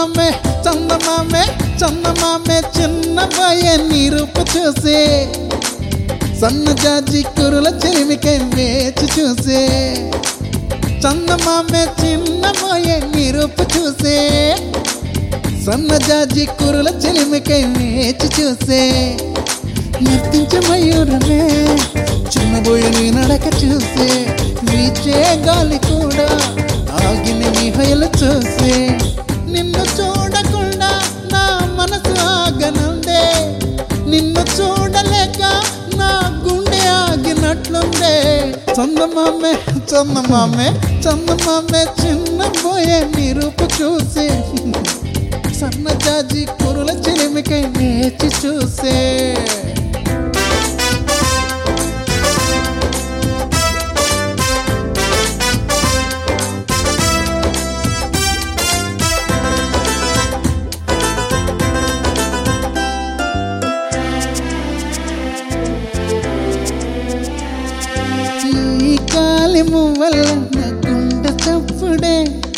చందమామే చందమామే చందమామే చిన్న పోయే నిరూపు చూసే సన్నజాజి కురుల చెలిమికై వేచి చూసే చందమామే చిన్న పోయే నిరూపు చూసే సన్నజాజి కురుల చెలిమికై వేచి చూసే నర్తించే మయూరమే చిన్నబోయే నీ నడక చూసే వీచే గాలి కూడా ఆగిన నీ హయలు చూసే నిన్ను చూడకుండా నా మనసు ఆగనుందే నిన్ను చూడలేక నా గుండె ఆగినట్లుందే చందమామే చందమామే చందమామే చిన్న పోయే నిరూపు చూసే సన్నజాజి కురుల చెలిమికై వేచి చూసే ఈ కాలిము వల్ల నా గుండె చప్పుడే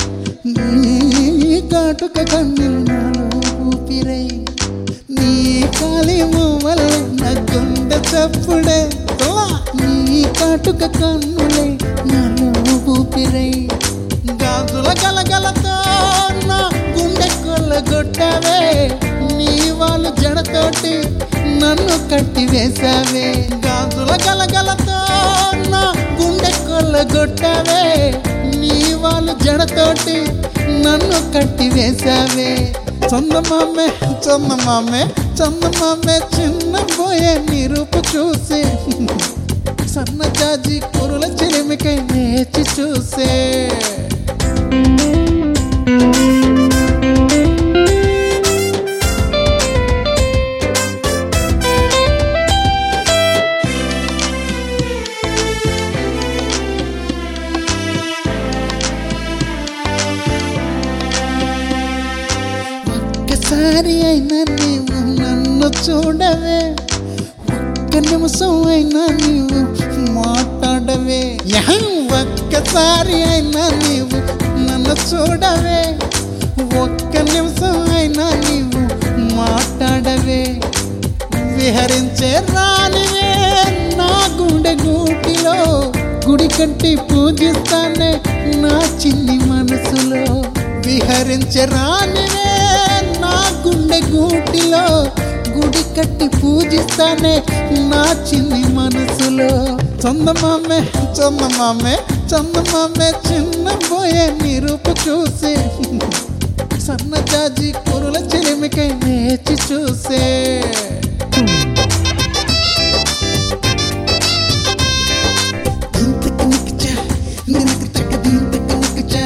నీ కాటుక కన్నులు నాలో ఊపిరై నీ కాలిము వల్ల నా గుండె చప్పుడే నీ కాటుక కన్నులై నాలో ఊపిరై గాజుల గలగలతో నా గుండె కొల్లగొట్టావే నీ వాళ్ళు జడతోటి నన్ను కట్టి వేసావే గాజుల గలగలతో నా గుండె కొల్లగొట్టావే నీ వాళ్ళు జడతోటి నన్ను కట్టి వేసావే చందమామే చందమామే చందమామే చిన్న పోయే నిరూపు చూసే సన్నజాజి కురుల చెలిమికై వేచి చూసే ఒక్కసారి అయినా నీవు నన్ను చూడవే ఒక్క నిమిషం అయినా నీవు మాట్లాడవే యహం! ఒక్కసారి అయినా నీవు నన్ను చూడవే ఒక్క నిమిషం అయినా నీవు మాట్లాడవే విహరించే రానివే నా గుండె గూటిలో గుడి కట్టి పూజిస్తానే నా చిన్ని మనసులో విహరించే రానివే నా గుండె గూటిలో గుడి కట్టి పూజిస్తానే నా చిన్ని మనసులో చందమామే చందమామే చందమామే చిన్న పోయే నిరూపు చూసే సన్నజాజి కురుల చెలిమికై వేచి చూసే దింతక నికచా, నినక తక దింతక నికచా.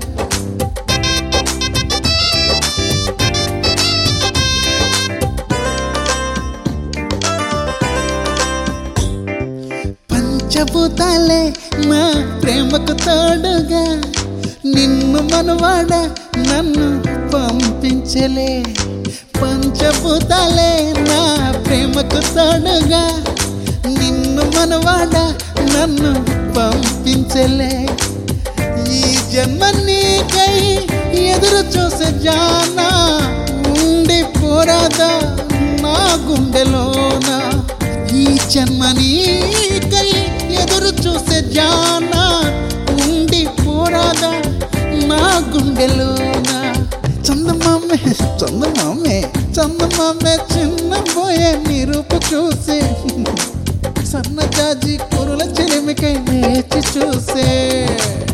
పంచభూతాలే నా ప్రేమకు తోడుగా నిన్ను మనవాడ నన్ను పంపించలే పంచభూతాలే నా ప్రేమకు తోడుగా నిన్ను మనవాడ నన్ను పంపించలే ఈ జన్మ నీకై ఎదురు చూసే జానా ఉండి పోరాదా నా గుండెలోన ఈ జన్మ నీకై ఎదురు చూసే జానా ఉండి పోరాదా నా గుండెలోన చందమామే చందమామే చందమామే చిన్న పోయే నిరూపు చూసే సన్నజాజి కురుల చెలిమికై వేచి చూసే